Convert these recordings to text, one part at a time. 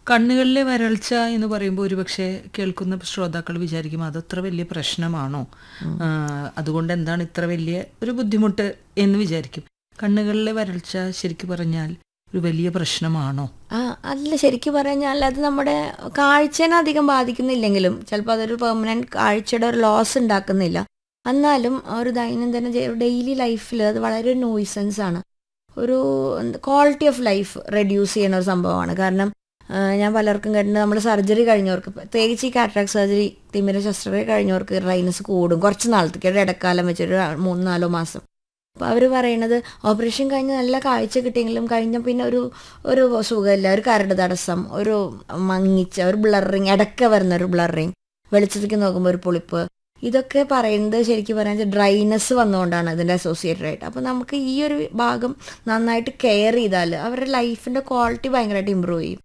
കണ്ണുകളിലെ വരൾച്ച എന്ന് പറയുമ്പോൾ ഒരുപക്ഷെ കേൾക്കുന്ന ശ്രോതാക്കൾ വിചാരിക്കും അതത്ര വലിയ പ്രശ്നമാണോ ആ, അതുകൊണ്ട് എന്താണ് ഇത്ര വലിയ ഒരു ബുദ്ധിമുട്ട് എന്ന് വിചാരിക്കും കണ്ണുകളിലെ വരൾച്ച ശരിക്കും പറഞ്ഞാൽ ഒരു വലിയ പ്രശ്നമാണോ ആ അല്ല ശരിക്കും പറഞ്ഞാൽ അത് നമ്മുടെ കാഴ്ചനെ അധികം ബാധിക്കുന്നില്ലെങ്കിലും ചിലപ്പോൾ അതൊരു പെർമനന്റ് കാഴ്ചയുടെ ഒരു ലോസ് ഉണ്ടാക്കുന്നില്ല എന്നാലും ഒരു ദൈനംദിന ഡെയിലി ലൈഫിൽ അത് വളരെ നോയ്സൻസ് ആണ് ഒരു ക്വാളിറ്റി ഓഫ് ലൈഫ് റെഡ്യൂസ് ചെയ്യുന്ന ഒരു സംഭവമാണ് കാരണം ആ, ഞാൻ പലർക്കും കേട്ടിട്ടുണ്ട് നമ്മൾ സർജറി കഴിഞ്ഞവർക്ക് പ്രത്യേകിച്ച് ഈ കാറ്ററാക്ട് സർജറി തിമിര ശസ്ത്രക്രിയ കഴിഞ്ഞവർക്ക് റൈനസ് കൂടും കുറച്ച് നാളത്തേക്ക് ഒരു ഇടക്കാലം വെച്ചൊരു മൂന്ന് നാലോ മാസം അപ്പോൾ അവർ പറയണത് ഓപ്പറേഷൻ കഴിഞ്ഞ് നല്ല കാഴ്ച കിട്ടിയെങ്കിലും കഴിഞ്ഞ പിന്നെ ഒരു ഒരു സുഖമില്ല ഒരു കരട് തടസ്സം ഒരു മങ്ങിച്ച ഒരു ബ്ലറിങ് ഇടയ്ക്ക് വരുന്ന ഒരു ബ്ലറിങ് വെളിച്ചത്തേക്ക് നോക്കുമ്പോൾ ഒരു പുളിപ്പ് ഇതൊക്കെ പറയുന്നത് ശരിക്കും പറയാൻ ഡ്രൈനെസ് വന്നുകൊണ്ടാണ് ഇതിൻ്റെ അസോസിയേറ്റഡ് ആയിട്ട് അപ്പോൾ നമുക്ക് ഈ ഒരു ഭാഗം നന്നായിട്ട് കെയർ ചെയ്താൽ അവരുടെ ലൈഫിൻ്റെ ക്വാളിറ്റി ഭയങ്കരമായിട്ട് ഇമ്പ്രൂവ് ചെയ്യും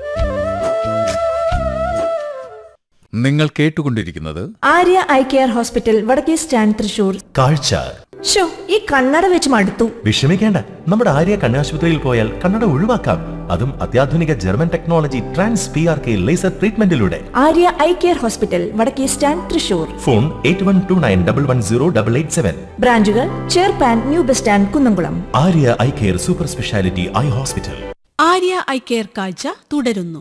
നിങ്ങൾ കേട്ടുകൊണ്ടിരിക്കുന്നത് ആര്യ ഐ കെയർ ഹോസ്പിറ്റൽ വടക്കേ സ്റ്റാൻഡ് തൃശൂർ കാഴ്ച ഷോ ഈ കണ്ണട വെച്ച് മടുത്തു വിഷമിക്കേണ്ട നമ്മുടെ ആര്യ കണ്ണാശുപത്രിയിൽ പോയാൽ കണ്ണട ഒഴിവാക്കാം അതും അത്യാധുനിക German technology trans P R K laser ട്രീറ്റ്മെന്റിലൂടെ ആര്യ ഐ കെയർ ഹോസ്പിറ്റൽ വടക്കേ stand Thrissur phone eight one two nine double one zero double eight seven ബ്രാഞ്ചുകൾ ചേർപ്പാൻ new bus stand Kunnamkulam Arya eye care super speciality eye hospital Arya eye care കാഴ്ച തുടരുന്നു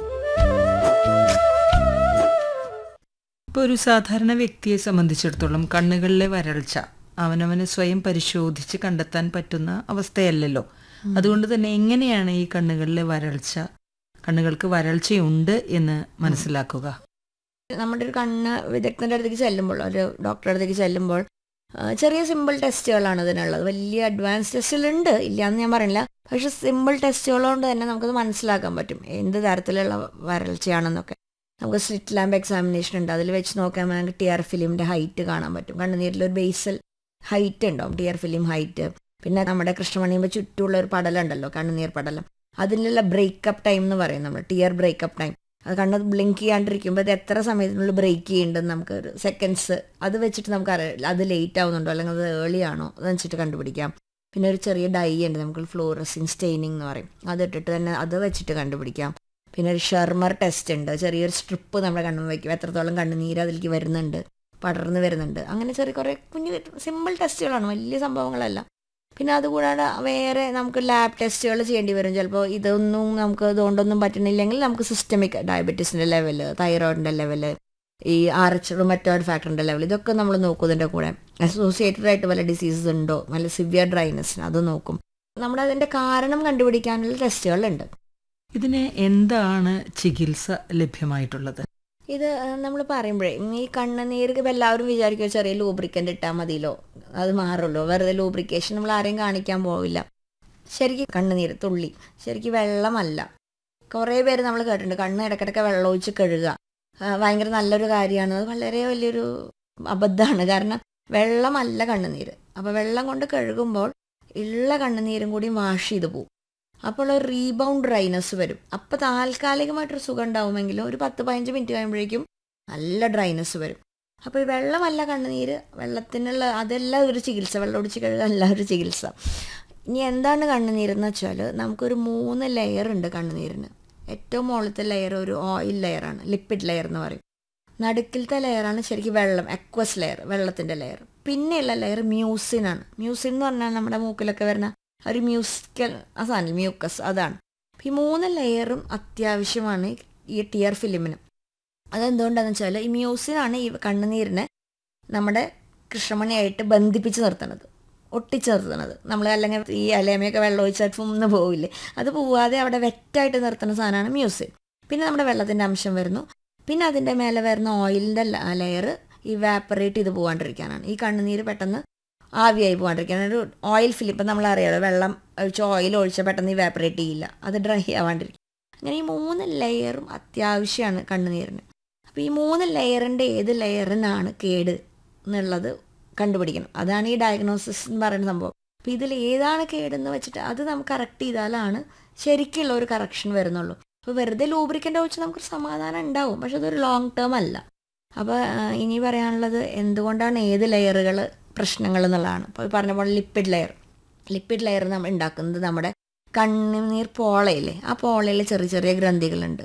ഇപ്പോൾ ഒരു സാധാരണ വ്യക്തിയെ സംബന്ധിച്ചിടത്തോളം കണ്ണുകളിലെ വരൾച്ച അവനവന് സ്വയം പരിശോധിച്ച് കണ്ടെത്താൻ പറ്റുന്ന അവസ്ഥയല്ലല്ലോ അതുകൊണ്ട് തന്നെ എങ്ങനെയാണ് ഈ കണ്ണുകളിലെ വരൾച്ച കണ്ണുകൾക്ക് വരൾച്ചയുണ്ട് എന്ന് മനസ്സിലാക്കുക നമ്മുടെ ഒരു കണ്ണ് വിദഗ്ധൻ്റെ അടുത്തേക്ക് ചെല്ലുമ്പോൾ ഒരു ഡോക്ടറുടെ അടുത്തേക്ക് ചെല്ലുമ്പോൾ ആ, ചെറിയ സിമ്പിൾ ടെസ്റ്റുകളാണ് ഇതിനുള്ളത് വലിയ അഡ്വാൻസ് ടെസ്റ്റുകളുണ്ട് ഇല്ല എന്ന് ഞാൻ പറയുന്നില്ല പക്ഷെ സിമ്പിൾ ടെസ്റ്റുകൾ കൊണ്ട് തന്നെ നമുക്കത് മനസ്സിലാക്കാൻ പറ്റും എന്ത് തരത്തിലുള്ള വരൾച്ചയാണെന്നൊക്കെ നമുക്ക് സ്ലിറ്റ് ലാമ്പ് എക്സാമിനേഷൻ ഉണ്ട് അതിൽ വെച്ച് നോക്കാൻ നമുക്ക് ടി ആർ ഫിലിമിൻ്റെ ഹൈറ്റ് കാണാൻ പറ്റും കണ്ണുനീരിൽ ഒരു ബേസൽ ഹൈറ്റ് ഉണ്ടാവും ടി ആർ ഫിലിം ഹൈറ്റ് പിന്നെ നമ്മുടെ കൃഷ്ണമണിയുമ്പോൾ ചുറ്റുമുള്ള ഒരു പടലം ഉണ്ടല്ലോ കണ്ണുനീർ പടലം അതിലുള്ള ബ്രേക്കപ്പ് ടൈം എന്ന് പറയും നമ്മൾ ടിയർ ബ്രേക്കപ്പ് ടൈം അത് കണ്ണ് ബ്ലിങ്ക് ചെയ്യാണ്ടിരിക്കുമ്പോൾ ഇത് എത്ര സമയത്തിനുള്ളിൽ ബ്രേക്ക് ചെയ്യുന്നുണ്ടെന്ന് നമുക്ക് ഒരു സെക്കൻഡ്സ് അത് വെച്ചിട്ട് നമുക്ക് അറിയാം അത് ലേറ്റ് ആവുന്നുണ്ടോ അല്ലെങ്കിൽ അത് ഏർലി ആണോ അത് വെച്ചിട്ട് കണ്ടുപിടിക്കാം പിന്നെ ഒരു ചെറിയ ഡൈ ഉണ്ട് നമുക്ക് ഫ്ലോറസിൻ സ്റ്റെയിനിങ് എന്ന് പറയും അത് ഇട്ടിട്ട് തന്നെ അത് വെച്ചിട്ട് കണ്ടുപിടിക്കാം പിന്നെ ഒരു ഷെർമർ ടെസ്റ്റ് ഉണ്ട് ചെറിയൊരു സ്ട്രിപ്പ് നമ്മുടെ കണ്ണിൽ വയ്ക്കും എത്രത്തോളം കണ്ണുനീര് അതിലേക്ക് വരുന്നുണ്ട് പടർന്ന് വരുന്നുണ്ട് അങ്ങനെ ചെറിയ കുറേ കുഞ്ഞു സിമ്പിൾ ടെസ്റ്റുകളാണ് വലിയ സംഭവങ്ങളല്ല പിന്നെ അതുകൂടാതെ വേറെ നമുക്ക് ലാബ് ടെസ്റ്റുകൾ ചെയ്യേണ്ടി വരും ചിലപ്പോൾ ഇതൊന്നും നമുക്ക് ഇതുകൊണ്ടൊന്നും പറ്റണില്ലെങ്കിൽ നമുക്ക് സിസ്റ്റമിക് ഡയബറ്റീസിൻ്റെ ലെവല് തൈറോയിഡിൻ്റെ ലെവല് ഈ ആർ എച്ച് റുമറ്റോയിഡ് ഫാക്ടറിൻ്റെ ലെവൽ ഇതൊക്കെ നമ്മൾ നോക്കും ഇതിൻ്റെ കൂടെ അസോസിയേറ്റഡ് ആയിട്ട് വല്ല ഡിസീസസ് ഉണ്ടോ വല്ല സിവിയർ ഡ്രൈനസ് അത് നോക്കും നമ്മുടെ അതിൻ്റെ കാരണം കണ്ടുപിടിക്കാനുള്ള ടെസ്റ്റുകളുണ്ട് ഇതിന് എന്താണ് ചികിത്സ ലഭ്യമായിട്ടുള്ളത് ഇത് നമ്മൾ പറയുമ്പോഴേ ഈ കണ്ണുനീര് ഇപ്പം എല്ലാവരും വിചാരിക്കും ചെറിയ ലൂബ്രിക്കൻ്റ് ഇട്ടാൽ മതിയല്ലോ അത് മാറുള്ളൂ വെറുതെ ലൂബ്രിക്കേഷൻ നമ്മൾ ആരെയും കാണിക്കാൻ പോവില്ല ശരിക്കും കണ്ണുനീര് തുള്ളി ശരിക്കും വെള്ളമല്ല കുറേ പേര് നമ്മൾ കേട്ടിട്ടുണ്ട് കണ്ണ് ഇടയ്ക്കിടയ്ക്ക് വെള്ളം ഒഴിച്ച് കഴുകുക ആ, ഭയങ്കര നല്ലൊരു കാര്യമാണ് അത് വളരെ വലിയൊരു അബദ്ധമാണ് കാരണം വെള്ളമല്ല കണ്ണുനീര് അപ്പോൾ വെള്ളം കൊണ്ട് കഴുകുമ്പോൾ ഉള്ള കണ്ണുനീരും കൂടി വാഷ് ചെയ്ത് പോകും അപ്പോൾ ഒരു റീബൗണ്ട് ഡ്രൈനസ് വരും അപ്പോൾ താൽക്കാലികമായിട്ടൊരു സുഖം ഉണ്ടാവുമെങ്കിലും ഒരു പത്ത് പതിനഞ്ച് മിനിറ്റ് കഴിയുമ്പോഴേക്കും നല്ല ഡ്രൈനസ് വരും അപ്പോൾ ഈ വെള്ളമല്ല കണ്ണുനീര് വെള്ളത്തിനുള്ള അതെല്ലാം ഒരു ചികിത്സ വെള്ളം ഒടിച്ച് കഴുകാൻ അല്ല ഒരു ചികിത്സ ഇനി എന്താണ് കണ്ണുനീരെന്ന് വെച്ചാൽ നമുക്കൊരു മൂന്ന് ലെയർ ഉണ്ട് കണ്ണുനീരിന് ഏറ്റവും മുകളിലത്തെ ലെയർ ഒരു ഓയിൽ ലെയറാണ് ലിപ്പിഡ് ലെയർ എന്ന് പറയും നടുക്കിലത്തെ ലെയറാണ് ശരിക്കും വെള്ളം എക്വസ് ലെയർ വെള്ളത്തിൻ്റെ ലെയർ പിന്നെയുള്ള ലെയർ മ്യൂസിനാണ് മ്യൂസിൻ എന്ന് പറഞ്ഞാൽ നമ്മുടെ മൂക്കിലൊക്കെ വരുന്ന ഒരു മ്യൂസിക്കൽ ആ സാധനം മ്യൂക്കസ് അതാണ് അപ്പോൾ ഈ മൂന്ന് ലെയറും അത്യാവശ്യമാണ് ഈ ടിയർ ഫിലിമിന് അതെന്തുകൊണ്ടാണെന്ന് വെച്ചാൽ ഈ മ്യൂസിനാണ് ഈ കണ്ണുനീരിനെ നമ്മുടെ കൃഷ്ണമണിയായിട്ട് ബന്ധിപ്പിച്ച് നിർത്തണത് ഒട്ടിച്ച് നിർത്തണത് നമ്മൾ അല്ലെങ്കിൽ ഈ അലേമയൊക്കെ വെള്ളം ഒഴിച്ചാൽ ഫുന്ന് പോവില്ലേ അത് പോവാതെ അവിടെ വെറ്റായിട്ട് നിർത്തുന്ന സാധനമാണ് മ്യൂസിൻ പിന്നെ നമ്മുടെ വെള്ളത്തിൻ്റെ അംശം വരുന്നു പിന്നെ അതിൻ്റെ മേലെ വരുന്ന ഓയിലിൻ്റെ ലെയർ ഈ വാപ്പറേറ്റ് ചെയ്ത് പോകാണ്ടിരിക്കാനാണ് ഈ കണ്ണുനീര് പെട്ടെന്ന് ആവിയായി പോകാണ്ടിരിക്കാൻ ഒരു ഓയിൽ ഫിലിം ഇപ്പം നമ്മൾ അറിയാലോ വെള്ളം ഒഴിച്ച് ഓയിൽ ഒഴിച്ചാൽ പെട്ടെന്ന് ഈ വാപ്പറേറ്റ് ചെയ്യില്ല അത് ഡ്രൈ ആവാണ്ടിരിക്കും അങ്ങനെ ഈ മൂന്ന് ലെയറും അത്യാവശ്യമാണ് കണ്ണുനീരിന് അപ്പോൾ ഈ മൂന്ന് ലെയറിൻ്റെ ഏത് ലെയറിനാണ് കേട് എന്നുള്ളത് കണ്ടുപിടിക്കണം അതാണ് ഈ ഡയഗ്നോസിസ് എന്ന് പറയുന്ന സംഭവം അപ്പോൾ ഇതിൽ ഏതാണ് കേടെന്ന് വെച്ചിട്ട് അത് നമുക്ക് കറക്റ്റ് ചെയ്താലാണ് ശരിക്കുള്ള ഒരു കറക്ഷൻ വരുന്നുള്ളൂ അപ്പോൾ വെറുതെ ലൂബ്രിക്കൻ്റ് ഒഴിച്ച് നമുക്കൊരു സമാധാനം ഉണ്ടാവും പക്ഷെ അതൊരു ലോങ് ടേം അല്ല അപ്പോൾ ഇനി പറയാനുള്ളത് എന്തുകൊണ്ടാണ് ഏത് ലെയറുകൾ പ്രശ്നങ്ങൾ എന്നുള്ളതാണ് അപ്പോൾ പറഞ്ഞ പോലെ ലിപ്പിഡ് ലെയർ ലിപ്പിഡ് ലെയർ നമ്മൾ ഉണ്ടാക്കുന്നത് നമ്മുടെ കണ്ണുനീർ പോളയില്ലേ ആ പോളയിൽ ചെറിയ ചെറിയ ഗ്രന്ഥികളുണ്ട്